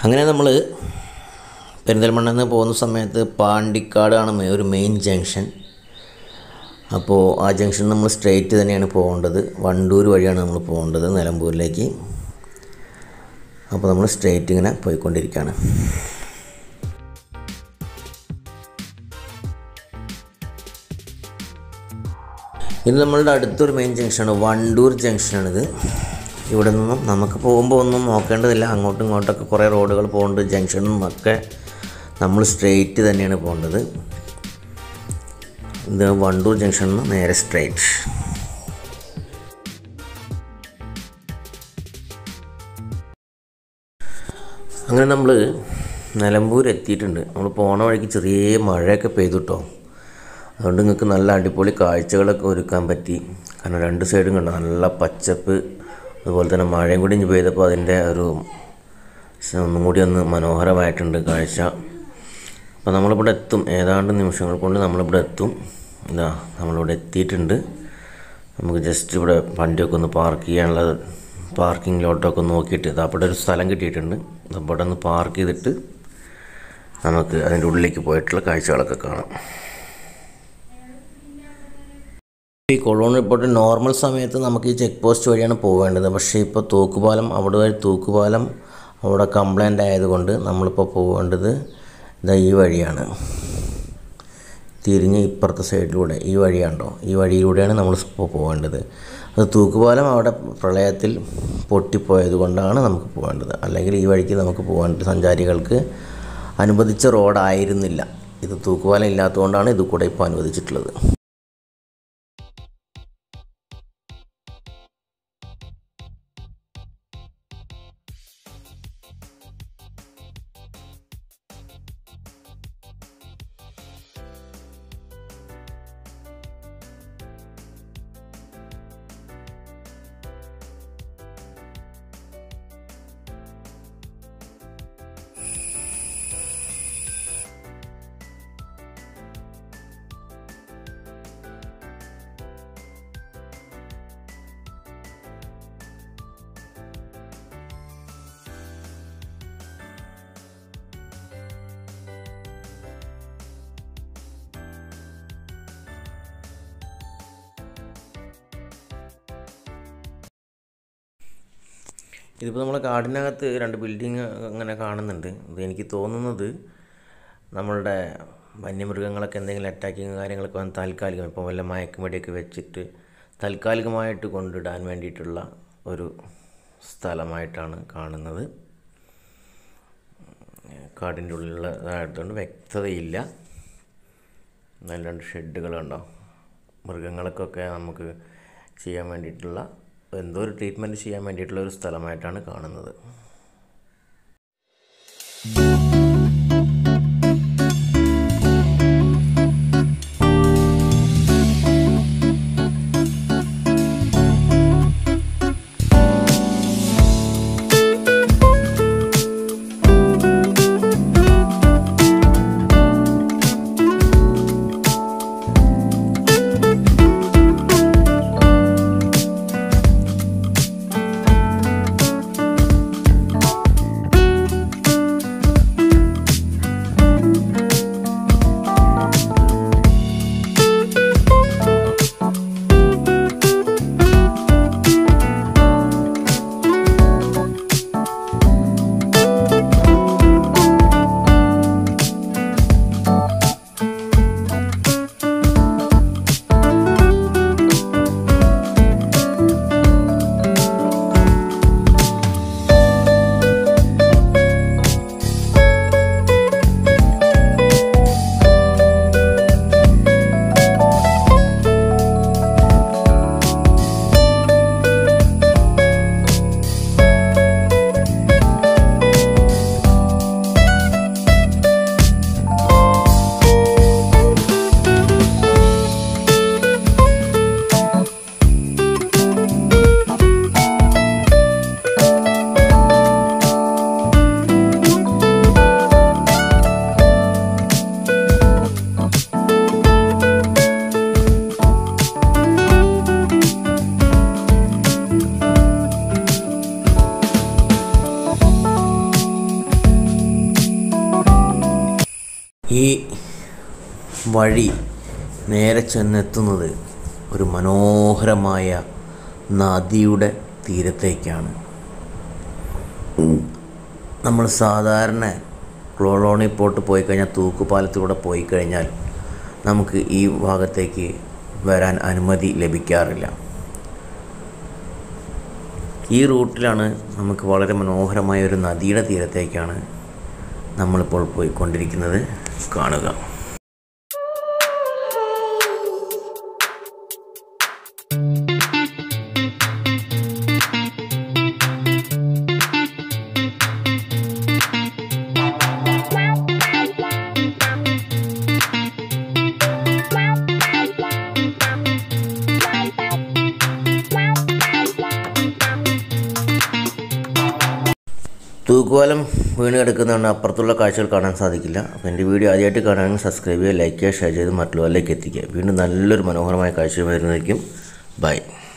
അങ്ങനെ നമ്മൾ പെരിന്തൽമണ്ണ നിന്ന് പോകുന്ന സമയത്ത് പാണ്ടിക്കാടാണ് മെ- ഒരു മെയിൻ ജംഗ്ഷൻ അപ്പോൾ ആ ജംഗ്ഷൻ നമ്മൾ സ്ട്രെയിറ്റ് തന്നെയാണ് പോകേണ്ടത് വണ്ടൂർ വഴിയാണ് നമ്മൾ പോകേണ്ടത് നിലമ്പൂരിലേക്ക് അപ്പോൾ നമ്മൾ സ്ട്രെയിറ്റ് ഇങ്ങനെ പോയിക്കൊണ്ടിരിക്കുകയാണ് ഇത് നമ്മളുടെ അടുത്തൊരു മെയിൻ ജംഗ്ഷനാണ് വണ്ടൂർ ജംഗ്ഷനാണിത് ഇവിടെ നിന്നും നമുക്ക് പോകുമ്പോൾ ഒന്നും നോക്കേണ്ടതില്ല അങ്ങോട്ടും ഇങ്ങോട്ടൊക്കെ കുറേ റോഡുകൾ പോകുന്നുണ്ട് ജംഗ്ഷനും ഒക്കെ നമ്മൾ സ്ട്രെയിറ്റ് തന്നെയാണ് പോകേണ്ടത് ഇത് വണ്ടൂർ ജംഗ്ഷനിൽ നിന്ന് നേരെ സ്ട്രെയിറ്റ് അങ്ങനെ നമ്മൾ നിലമ്പൂർ എത്തിയിട്ടുണ്ട് നമ്മൾ പോണ വഴിക്ക് ചെറിയ മഴയൊക്കെ പെയ്തു കേട്ടോ അതുകൊണ്ട് നിങ്ങൾക്ക് നല്ല അടിപൊളി കാഴ്ചകളൊക്കെ ഒരുക്കാൻ പറ്റി കാരണം രണ്ട് സൈഡും കണ്ടോ നല്ല പച്ചപ്പ് അതുപോലെ തന്നെ മഴയും കൂടി ഇഞ്ഞ് പെയ്തപ്പോൾ അതിൻ്റെ ഒരു സ- ഒന്നും കൂടി ഒന്ന് മനോഹരമായിട്ടുണ്ട് കാഴ്ച അപ്പോൾ നമ്മളിവിടെ എത്തും ഏതാണ്ട് നിമിഷങ്ങൾ കൊണ്ട് നമ്മളിവിടെ എത്തും ഇതാ നമ്മളിവിടെ എത്തിയിട്ടുണ്ട് നമുക്ക് ജസ്റ്റ് ഇവിടെ വണ്ടിയൊക്കെ ഒന്ന് പാർക്ക് ചെയ്യാനുള്ള പാർക്കിംഗ് ലോട്ടൊക്കെ നോക്കിയിട്ട് ഇതാ അവിടെ ഒരു സ്ഥലം കിട്ടിയിട്ടുണ്ട് ഇത് ഇവിടെ ഒന്ന് പാർക്ക് ചെയ്തിട്ട് നമുക്ക് അതിൻ്റെ ഉള്ളിലേക്ക് പോയിട്ടുള്ള കാഴ്ചകളൊക്കെ കാണാം ഈ കൊളോൺ റിപ്പോർട്ട് നോർമൽ സമയത്ത് നമുക്ക് ഈ ചെക്ക് പോസ്റ്റ് വഴിയാണ് പോവേണ്ടത് പക്ഷേ ഇപ്പോൾ തൂക്കുപാലം അവിടെ വഴി തൂക്കുപാലം അവിടെ കംപ്ലൈൻ്റ് ആയതുകൊണ്ട് നമ്മളിപ്പോൾ പോവേണ്ടത് ഇതാ ഈ വഴിയാണ് തിരിഞ്ഞ് ഇപ്പുറത്തെ സൈഡിലൂടെ ഈ വഴിയാണ്ടോ ഈ വഴിയിലൂടെയാണ് നമ്മൾ ഇപ്പോൾ പോകേണ്ടത് അത് തൂക്കുപാലം അവിടെ പ്രളയത്തിൽ പൊട്ടിപ്പോയത് കൊണ്ടാണ് നമുക്ക് പോകേണ്ടത് അല്ലെങ്കിൽ ഈ വഴിക്ക് നമുക്ക് പോകേണ്ടത് സഞ്ചാരികൾക്ക് അനുവദിച്ച റോഡായിരുന്നില്ല ഇത് തൂക്കുപാലം ഇല്ലാത്തതുകൊണ്ടാണ് ഇത് കൂടെ ഇപ്പോൾ അനുവദിച്ചിട്ടുള്ളത് ഇതിപ്പോൾ നമ്മളെ കാടിനകത്ത് രണ്ട് ബിൽഡിങ് അങ്ങനെ കാണുന്നുണ്ട് ഇത് എനിക്ക് തോന്നുന്നത് നമ്മളുടെ വന്യമൃഗങ്ങളൊക്കെ എന്തെങ്കിലും അറ്റാക്കിങ് കാര്യങ്ങളൊക്കെ വന്ന് താൽക്കാലികം ഇപ്പോൾ വല്ല മയക്കുമടിയൊക്കെ വെച്ചിട്ട് താൽക്കാലികമായിട്ട് കൊണ്ടിടാൻ വേണ്ടിയിട്ടുള്ള ഒരു സ്ഥലമായിട്ടാണ് കാണുന്നത് കാടിൻ്റെ ഉള്ളിലുള്ളതായതുകൊണ്ട് വ്യക്തതയില്ല നല്ല രണ്ട് ഷെഡുകളുണ്ടോ മൃഗങ്ങൾക്കൊക്കെ നമുക്ക് ചെയ്യാൻ വേണ്ടിയിട്ടുള്ള എന്തോ ഒരു ട്രീറ്റ്മെൻറ്റ് ചെയ്യാൻ വേണ്ടിയിട്ടുള്ള ഒരു സ്ഥലമായിട്ടാണ് കാണുന്നത് ഈ വഴി നേരെ ചെന്നെത്തുന്നത് ഒരു മനോഹരമായ നദിയുടെ തീരത്തേക്കാണ് നമ്മൾ സാധാരണ ക്ലോളോണി പോട്ട് പോയി കഴിഞ്ഞാൽ തൂക്കുപാലത്തിലൂടെ പോയി കഴിഞ്ഞാൽ നമുക്ക് ഈ ഭാഗത്തേക്ക് വരാൻ അനുമതി ലഭിക്കാറില്ല ഈ റൂട്ടിലാണ് നമുക്ക് വളരെ മനോഹരമായ ഒരു നദിയുടെ തീരത്തേക്കാണ് നമ്മളിപ്പോൾ പോയിക്കൊണ്ടിരിക്കുന്നത് കാണുക തൂക്കുപാലം വീണ് കിടക്കുന്നതുകൊണ്ട് അപ്പുറത്തുള്ള കാഴ്ചകൾ കാണാൻ സാധിക്കില്ല അപ്പോൾ എൻ്റെ വീഡിയോ ആദ്യമായിട്ട് കാണുകയാണെങ്കിൽ സബ്സ്ക്രൈബ് ചെയ്യുക ലൈക്ക് ചെയ്യുക ഷെയർ ചെയ്ത് മറ്റുള്ളവരിലേക്ക് എത്തിക്കുക വീണ്ടും നല്ലൊരു മനോഹരമായ കാഴ്ച വരുന്നതായിരിക്കും ബൈ